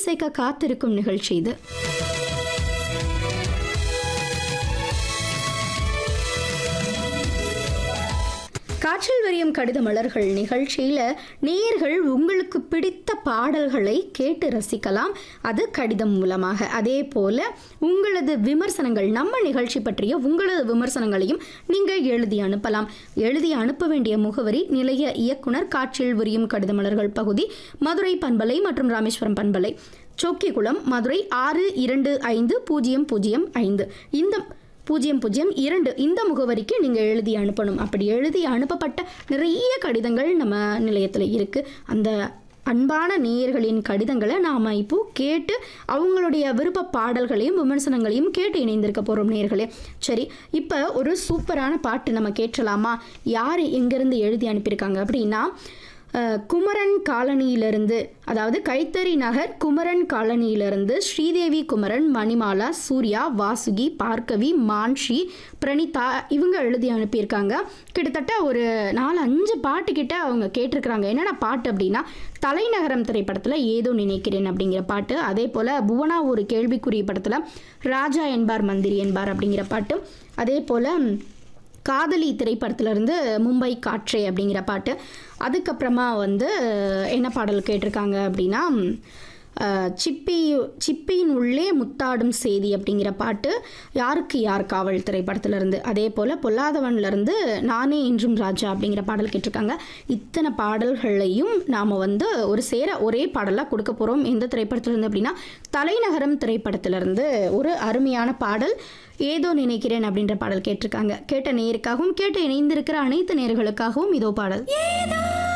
சேர்க்க காத்திருக்கும் நிகழ்ச்சி இது காற்றில் வரியும் கடித மலர்கள் நிகழ்ச்சியில நேயர்கள் உங்களுக்கு பிடித்த பாடல்களை கேட்டு ரசிக்கலாம் அது கடிதம் மூலமாக அதே போல உங்களது விமர்சனங்கள் நம்ம நிகழ்ச்சி பற்றிய உங்களது விமர்சனங்களையும் நீங்க எழுதி அனுப்பலாம் எழுதி அனுப்ப வேண்டிய முகவரி நிலைய இயக்குனர் காற்றில் விரியும் கடித மலர்கள் பகுதி மதுரை பண்பலை மற்றும் ராமேஸ்வரம் பண்பலை சொக்கிக்குளம் மதுரை ஆறு இரண்டு ஐந்து பூஜ்ஜியம் பூஜ்ஜியம் ஐந்து இந்த பூஜ்ஜியம் பூஜ்ஜியம் இரண்டு இந்த முகவரிக்கு நீங்கள் எழுதி அனுப்பணும் அப்படி எழுதி அனுப்பப்பட்ட நிறைய கடிதங்கள் நம்ம நிலையத்தில் இருக்குது அந்த அன்பான நேயர்களின் கடிதங்களை நாம் இப்போ கேட்டு அவங்களுடைய விருப்ப பாடல்களையும் விமர்சனங்களையும் கேட்டு இணைந்திருக்க போகிறோம் நேயர்களே சரி இப்போ ஒரு சூப்பரான பாட்டு நம்ம கேட்டலாமா யார் எங்கேருந்து எழுதி அனுப்பியிருக்காங்க அப்படின்னா அஹ், குமரன் காலனியிலிருந்து அதாவது கைத்தறி நகர் குமரன் காலனியிலிருந்து ஸ்ரீதேவி குமரன் மணிமாலா சூர்யா வாசுகி பார்க்கவி மான்ஷி பிரணிதா இவங்க எழுதி அனுப்பியிருக்காங்க கிட்டத்தட்ட ஒரு நாலு அஞ்சு பாட்டு கிட்ட அவங்க கேட்டிருக்கிறாங்க என்னென்ன பாட்டு அப்படின்னா தலைநகரம் திரைப்படத்தில் ஏதோ நினைக்கிறேன் அப்படிங்கிற பாட்டு அதே போல் புவனா ஒரு கேள்விக்குரிய படத்தில் ராஜா என்பார் மந்திரி என்பார் அப்படிங்கிற பாட்டு அதே போல் காதலி திரைப்படத்திலிருந்து மும்பை காற்றே அப்படிங்கிற பாட்டு அதுக்கப்புறமா வந்து என்ன பாடல் கேட்டிருக்காங்க அப்படின்னா அஹ், சிப்பி சிப்பியின் உள்ளே முத்தாடும் செய்தி அப்படிங்கிற பாட்டு யாருக்கு யார் காவல் திரைப்படத்திலிருந்து அதே போல் பொல்லாதவன்லேருந்து நானே என்றும் ராஜா அப்படிங்கிற பாடல் கேட்டிருக்காங்க இத்தனை பாடல்களையும் நாம் வந்து ஒரு சேர ஒரே பாடலாக கொடுக்க போகிறோம் எந்த திரைப்படத்திலிருந்து அப்படின்னா தலைநகரம் திரைப்படத்திலிருந்து ஒரு அருமையான பாடல் ஏதோ நினைக்கிறேன் அப்படின்ற பாடல் கேட்டிருக்காங்க கேட்ட நேயருக்காகவும் கேட்டு இணைந்திருக்கிற அனைத்து நேயர்களுக்காகவும் இதோ பாடல்